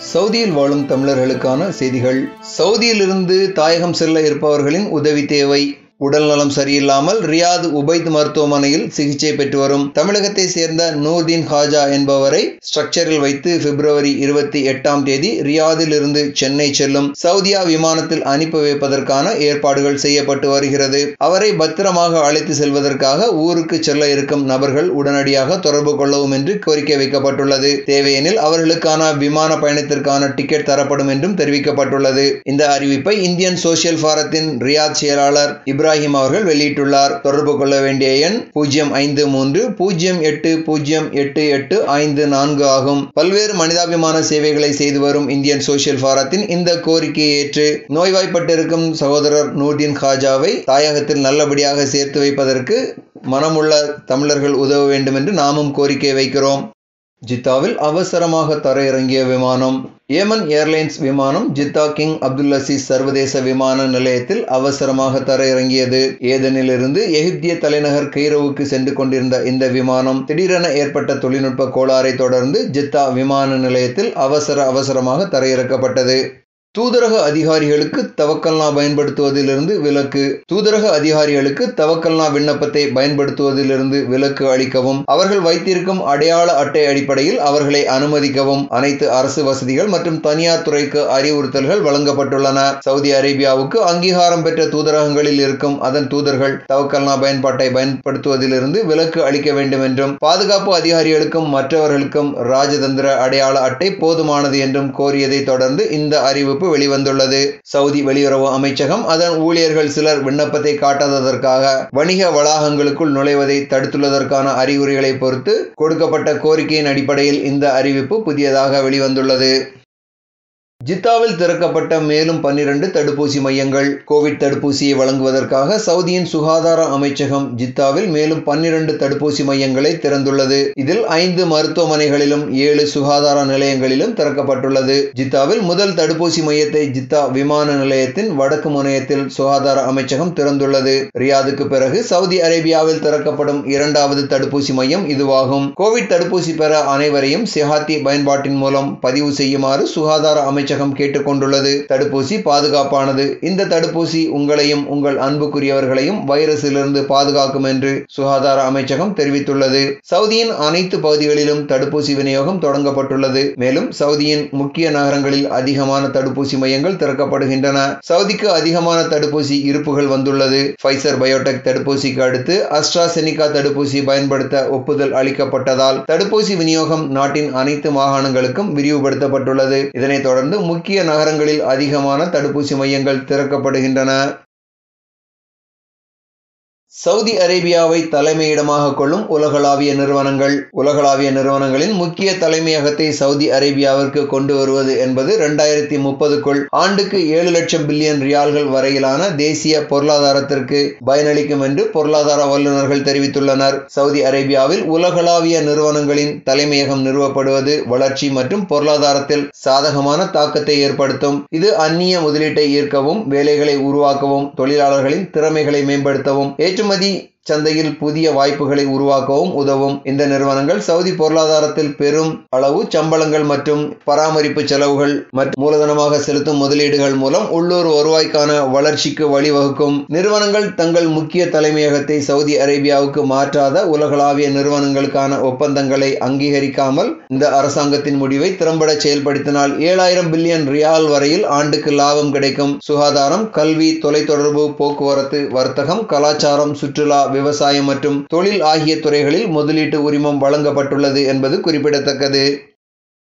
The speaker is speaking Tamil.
சவுதியில் வாழும் தமிழர்களுக்கான செய்திகள் சவுதியிலிருந்து தாயகம் செல்ல இருப்பவர்களின் உதவி தேவை உடல்நலம் சரியில்லாமல் ரியாத் உபைத் மருத்துவமனையில் சிகிச்சை பெற்று வரும் தமிழகத்தை சேர்ந்த நூர்தீன் ஹாஜா என்பவரை ஸ்ட்ரக்சரில் வைத்து பிப்ரவரி இருபத்தி எட்டாம் தேதி ரியாதில் இருந்து சென்னை செல்லும் சவுதியா விமானத்தில் அனுப்பி வைப்பதற்கான ஏற்பாடுகள் செய்யப்பட்டு வருகிறது அவரை பத்திரமாக அழைத்து செல்வதற்காக ஊருக்கு செல்ல இருக்கும் நபர்கள் உடனடியாக தொடர்பு கொள்ளவும் என்று கோரிக்கை வைக்கப்பட்டுள்ளது தேவையெனில் அவர்களுக்கான விமான பயணத்திற்கான டிக்கெட் தரப்படும் என்றும் தெரிவிக்கப்பட்டுள்ளது இந்த அறிவிப்பை இந்தியன் சோசியல் ஃபாரத்தின் ரியாத் செயலாளர் இப்ராஹிம் அவர்கள் வெளியிட்டுள்ளார் தொடர்பு கொள்ள வேண்டிய எண் பூஜ்ஜியம் ஐந்து மூன்று பூஜ்ஜியம் எட்டு பூஜ்ஜியம் எட்டு எட்டு ஐந்து நான்கு ஆகும் பல்வேறு மனிதாபிமான சேவைகளை செய்து வரும் இந்தியன் சோசியல் ஃபாரத்தின் இந்த கோரிக்கையை ஏற்று நோய்வாய்ப்பட்டிருக்கும் சகோதரர் நூர்தீன் ஹாஜாவை தாயகத்தில் நல்லபடியாக சேர்த்து வைப்பதற்கு மனமுள்ள தமிழர்கள் உதவ வேண்டும் என்று நாமும் கோரிக்கை வைக்கிறோம் ஜித்தாவில் அவசரமாக தரையிறங்கிய விமானம் ஏமன் ஏர்லைன்ஸ் விமானம் ஜித்தா கிங் அப்துல் அசீஸ் சர்வதேச விமான நிலையத்தில் அவசரமாக தரையிறங்கியது ஏதனிலிருந்து எகிப்திய தலைநகர் கெய்ரோவுக்கு சென்று கொண்டிருந்த இந்த விமானம் திடீரென ஏற்பட்ட தொழில்நுட்ப கோளாறை தொடர்ந்து ஜித்தா விமான நிலையத்தில் அவசர அவசரமாக தரையிறக்கப்பட்டது தூதரக அதிகாரிகளுக்கு தவக்கல்னா பயன்படுத்துவதிலிருந்து விலக்கு தூதரக அதிகாரிகளுக்கு தவக்கல்னா விண்ணப்பத்தை பயன்படுத்துவதிலிருந்து விலக்கு அளிக்கவும் அவர்கள் வைத்திருக்கும் அடையாள அட்டை அடிப்படையில் அவர்களை அனுமதிக்கவும் அனைத்து அரசு வசதிகள் மற்றும் தனியார் துறைக்கு அறிவுறுத்தல்கள் வழங்கப்பட்டுள்ளன சவுதி அரேபியாவுக்கு அங்கீகாரம் பெற்ற தூதரகங்களில் இருக்கும் அதன் தூதர்கள் தவக்கல்னா பயன்பாட்டை பயன்படுத்துவதிலிருந்து விலக்கு அளிக்க வேண்டும் என்றும் பாதுகாப்பு அதிகாரிகளுக்கும் மற்றவர்களுக்கும் ராஜதந்திர அடையாள அட்டை போதுமானது என்றும் கோரியதை தொடர்ந்து இந்த அறிவிப்பு அறிவிப்பு வெளிவந்துள்ளது சவுதி வெளியுறவு அமைச்சகம் அதன் ஊழியர்கள் சிலர் விண்ணப்பத்தை காட்டாததற்காக வணிக வளாகங்களுக்குள் நுழைவதை தடுத்துள்ளதற்கான அறிகுறிகளை பொறுத்து கொடுக்கப்பட்ட கோரிக்கையின் அடிப்படையில் இந்த அறிவிப்பு புதியதாக வெளிவந்துள்ளது ஜித்தாவில் திறக்கப்பட்ட மேலும் பன்னிரண்டு தடுப்பூசி மையங்கள் கோவிட் தடுப்பூசியை வழங்குவதற்காக சவுதியின் சுகாதார அமைச்சகம் ஜித்தாவில் மேலும் பன்னிரண்டு தடுப்பூசி மையங்களை திறந்துள்ளது இதில் ஐந்து மருத்துவமனைகளிலும் ஏழு சுகாதார நிலையங்களிலும் திறக்கப்பட்டுள்ளது ஜித்தாவில் முதல் தடுப்பூசி மையத்தை ஜித்தா விமான நிலையத்தின் வடக்கு முனையத்தில் சுகாதார அமைச்சகம் திறந்துள்ளது ரியாதுக்கு பிறகு சவுதி அரேபியாவில் திறக்கப்படும் இரண்டாவது தடுப்பூசி மையம் இதுவாகும் கோவிட் தடுப்பூசி பெற அனைவரையும் சிஹாத்தி பயன்பாட்டின் மூலம் பதிவு செய்யுமாறு சுகாதார அமைச்சகம் அமைச்சகம் கேட்டுக்கொண்டுள்ளது தடுப்பூசி பாதுகாப்பானது இந்த தடுப்பூசி உங்களையும் உங்கள் அன்புக்குரியவர்களையும் வைரஸிலிருந்து பாதுகாக்கும் என்று சுகாதார அமைச்சகம் தெரிவித்துள்ளது சவுதியின் அனைத்து பகுதிகளிலும் தடுப்பூசி விநியோகம் தொடங்கப்பட்டுள்ளது மேலும் சவுதியின் முக்கிய நகரங்களில் அதிகமான தடுப்பூசி மையங்கள் திறக்கப்படுகின்றன சவுதிக்கு அதிகமான தடுப்பூசி இருப்புகள் வந்துள்ளது பைசர் பயோடெக் தடுப்பூசிக்கு அடுத்து அஸ்ட்ராசெனிகா தடுப்பூசி பயன்படுத்த ஒப்புதல் அளிக்கப்பட்டதால் தடுப்பூசி விநியோகம் நாட்டின் அனைத்து மாகாணங்களுக்கும் விரிவுபடுத்தப்பட்டுள்ளது இதனைத் தொடர்ந்து முக்கிய நகரங்களில் அதிகமான தடுப்பூசி மையங்கள் திறக்கப்படுகின்றன சவுதி அரேபியாவை தலைமையிடமாக கொள்ளும் உலகளாவிய நிறுவனங்கள் உலகளாவிய நிறுவனங்களின் முக்கிய தலைமையகத்தை சவுதி அரேபியாவிற்கு கொண்டு வருவது என்பது இரண்டாயிரத்தி முப்பதுக்குள் ஆண்டுக்கு ஏழு லட்சம் பில்லியன் ரியால்கள் வரையிலான தேசிய பொருளாதாரத்திற்கு பயனளிக்கும் என்று பொருளாதார வல்லுநர்கள் தெரிவித்துள்ளனர் சவுதி அரேபியாவில் உலகளாவிய நிறுவனங்களின் தலைமையகம் நிறுவப்படுவது வளர்ச்சி மற்றும் பொருளாதாரத்தில் சாதகமான தாக்கத்தை ஏற்படுத்தும் இது அந்நிய முதலீட்டை ஈர்க்கவும் வேலைகளை உருவாக்கவும் தொழிலாளர்களின் திறமைகளை மேம்படுத்தவும் ஏற்று ஏற்றுமதி சந்தையில் புதிய வாய்ப்புகளை உருவாக்கவும் உதவும் இந்த நிறுவனங்கள் சவுதி பொருளாதாரத்தில் பெரும் அளவு சம்பளங்கள் மற்றும் பராமரிப்பு செலவுகள் மற்றும் மூலதனமாக செலுத்தும் முதலீடுகள் மூலம் உள்ளூர் வருவாய்க்கான வளர்ச்சிக்கு வழிவகுக்கும் நிறுவனங்கள் தங்கள் முக்கிய தலைமையகத்தை சவுதி அரேபியாவுக்கு மாற்றாத உலகளாவிய நிறுவனங்களுக்கான ஒப்பந்தங்களை அங்கீகரிக்காமல் இந்த அரசாங்கத்தின் முடிவை திறம்பட செயல்படுத்தினால் ஏழாயிரம் பில்லியன் ரியால் வரையில் ஆண்டுக்கு லாபம் கிடைக்கும் சுகாதாரம் கல்வி தொலைத்தொடர்பு போக்குவரத்து வர்த்தகம் கலாச்சாரம் சுற்றுலா விவசாயம் மற்றும் தொழில் ஆகிய துறைகளில் முதலீட்டு உரிமம் வழங்கப்பட்டுள்ளது என்பது குறிப்பிடத்தக்கது